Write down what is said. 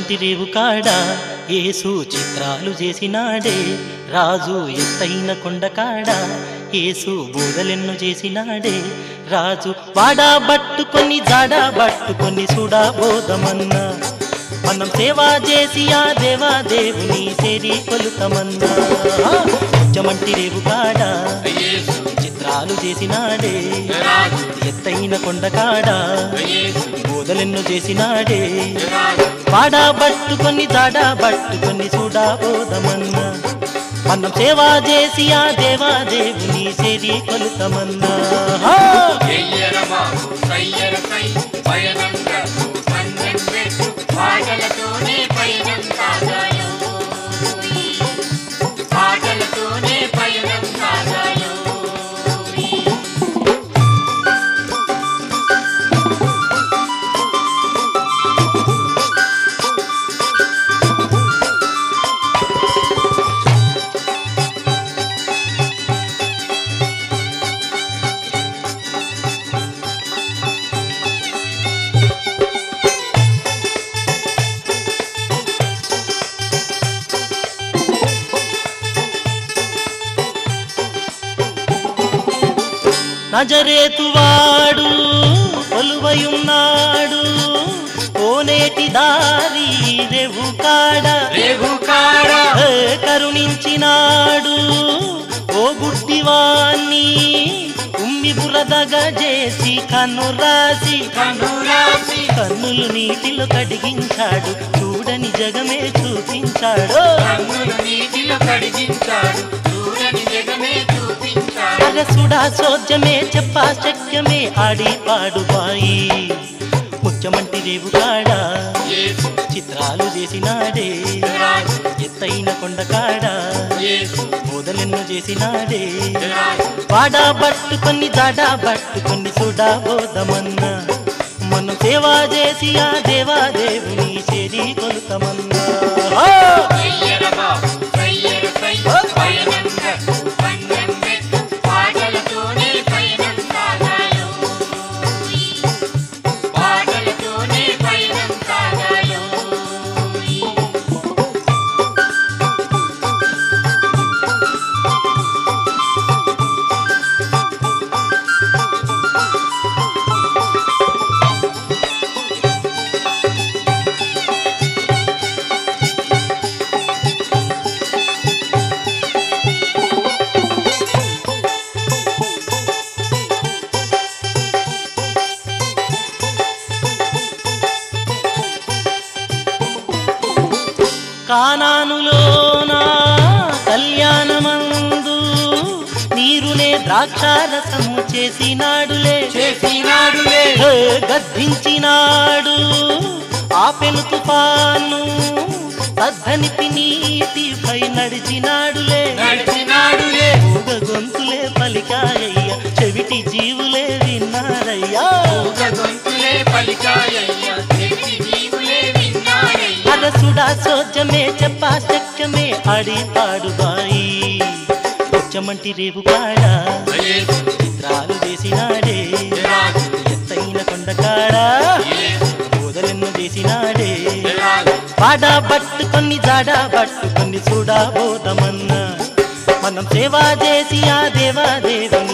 పుచ్చమంటి రేవు కాడ ఏసు చిత్రాలు చేసినాడే రాజు ఎత్తైన కొండ కాడ ఏసు బోధలెన్ను చేసినాడే రాజు వాడా బట్టుకొని జాడా బట్టుకొని సుడా బోధమన్నా మనం సేవా చేసి ఆ దేవా దేవుని సేరి కొలుతమన్నా పుచ్చమంటి రేవు కాడ యేసు చిత్రాలు చేసినాడే రాజు ఎత్తైన కొండ కాడ యేసు బోధలెన్ను చేసినాడే రాజు వాడా బట్టుకొని దాడా బట్టుకొని చూడా బోధమన్నా మనం సేవా చేసి ఆ దేవా దేవుని సేరి కొలుతమన్నా హా! ఎయ్యర బాబు సయ్యర సై పయనం కట్టు పందెం పెట్టు పాటలతోనే పయనం సాగాలో పాటలతోనే పయనం సాగాలో నజరేతువాడు కొలువయున్నాడు కోనేటి దారి రేవు కాడ రేగు కాడ ఏ కరుణించినాడు ఓ గుడ్డివాణ్ణి ఉమ్మి బురదగ చేసి కన్ను రాసి కన్ను రాసి కన్నులు నీటిలో కడిగించాడు చూడని జగమే చూపించాడు కన్నులు నీటిలో కడిగించాడు చూడని జగమే చూపించాడు అరసుడా సోద్యమే చెప్పా శక్యమే ఆడి పాడు బాయి ముచ్చమంటి రేవు కాడ యేసు చిత్రాలు చేసినాడే రాజు ఎత్తైన కొండ కాడ యేసు బోధలెన్నో చేసినాడే రాజు వాడా బట్టుకొని దాడా బట్టుకొని చూడా బోధమన్నా మనం సేవా చేసి ఆ దేవా దేవుని చేరి కొలుతమన్నా హా! ఎయ్యర బాబు సయ్యర సై పయనం కట్టు పందెం పెట్టు పాటలతోనే పయనం సాగాలో పాటలతోనే పయనం సాగాలో కానానులోన కళ్యాణమందు నీరునే ద్రాక్షారసము చేసినాడులే చేసినాడులే హే, గద్దించినాడు ఆపెను తుఫాను సద్ధనిపి నీటిపై నడిచినాడులే నడిచినాడులే ఊగ గొంతులే పలికాయ్య చెవిటి జీవులే విన్నారయ్యా ఊగ గొంతులే పలికాయ్యా చెవిటి జీవులే విన్నారయ్యా అరసుడా సోజమే చెప్పా శక్యమే ఆడి పాడు బాయి ఉచ్చమంటి రేవు కాడ యేసు చిత్రాలు చేసినాడే రాజు ఎత్తైన కొండ కాడ యేసు బోధలెన్నో చేసినాడే రాజు పాడా పట్టుకొని జాడా పట్టుకొని చూడా బోధమన్నా మనం సేవా చేసి ఆ దేవా దేవి